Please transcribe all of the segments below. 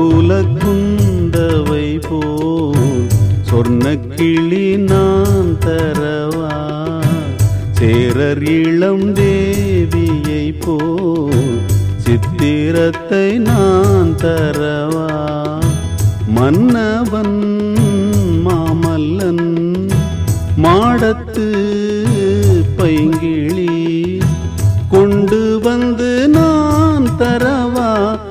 குல குந்தவை போல் சொர்ண கிளி நான் தரவா சேரர் இளம் தேவியை போல் சித்திரத்தை நான் தரவா மன்னவன் மாமல்லன் மாடத்து பைங்கிளி கொண்டு வந்து நான் தரவா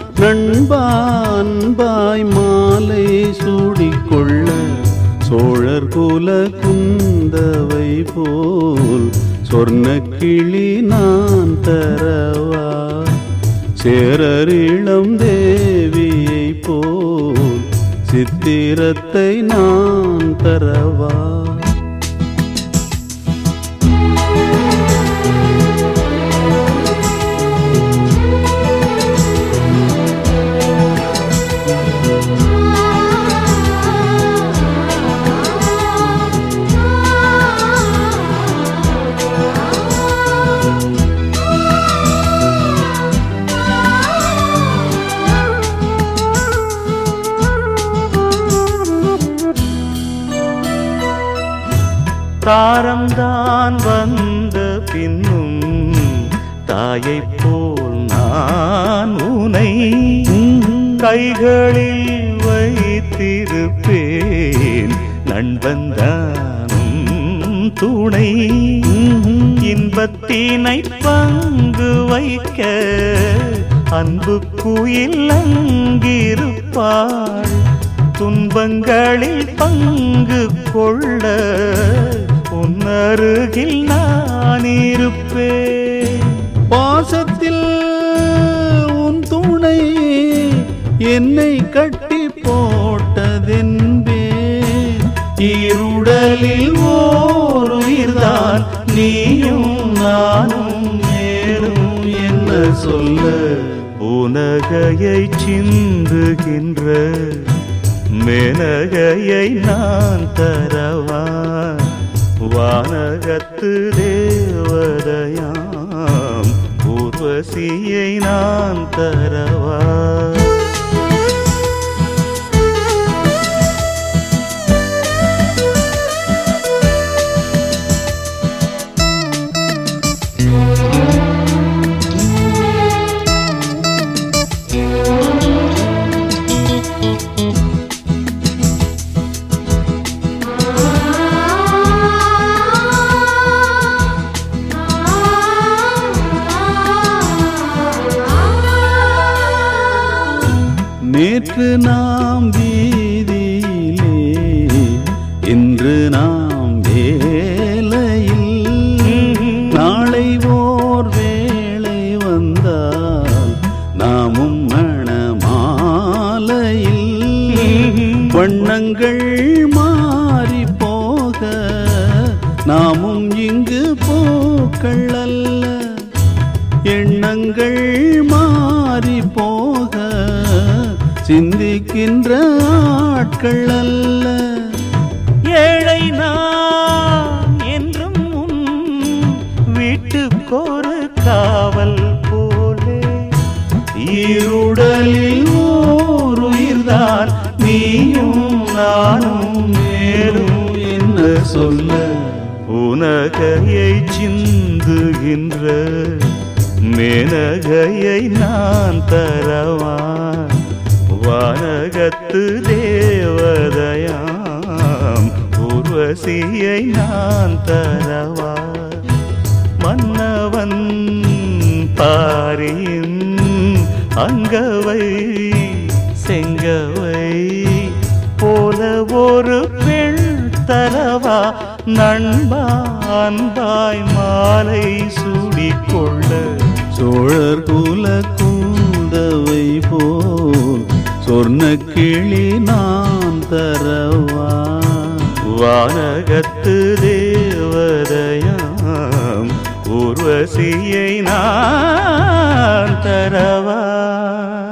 நண்பான்பாய் மாலை சூடிக்கொள்ள சோழர் குல குந்தவை போல் சொர்ண கிளி நான் தரவா சேரரிளம் தேவியை போல் சித்திரத்தை நான் தரவா தாரம்தான் வந்த பின்னும் தாயைப் போல் நான் உனை கைகளில் வைத்திருப்பேன் நண்பந்தானும் துணை இன்பத்தினை பங்கு வைக்க அன்பு குயில் அங்கிருப்பாள் துன்பங்களில் பங்கு கொள்ள உன்னருகில் நான் இருப்பேன் பாசத்தில் உன் துணை என்னை கட்டி போட்டதென்பே இருடலில் ஓர் உயிர்தான் நீயும் நானும் மேலும் என்ன சொல்ல உனகையை சிந்துகின்ற மேனகையை நான் தரவா வானகத்து தேவதையாம் ஊர்வசியை நான் தரவா நேற்று நாம் வீதியிலே இன்று நாம் வேலையில் நாளை ஓர் வேளை வந்தால் நாமும் மணமாலையில் வண்ணங்கள் மாறி போக நாமும் இங்கு பூக்கள் அல்ல எண்ணங்கள் மாறி போக சிந்திக்கின்ற ஆட்கள் அல்ல ஏழை நான் என்றும் உன் வீட்டுக்கொரு காவல் போலே இருடலில் ஓர் உயிர்தான் நீயும் நானும் மேலும் என்ன சொல்ல உனகையை சிந்துகின்ற மேனகையை நான் தரவா வானகத்து தேவதையாம் ஊர்வசியை நான் தரவா மன்னவன் பாரியின் அங்கவை செங்கவை போல ஒரு பெண் தரவா நண்பா அன்பாய் மாலை சூடிக்கொள்ள சோழர் குல குந்தவை போல் சொர்ண கிளி நான் தரவா வானகத்து தேவதையாம் ஊர்வசியை நான் தரவா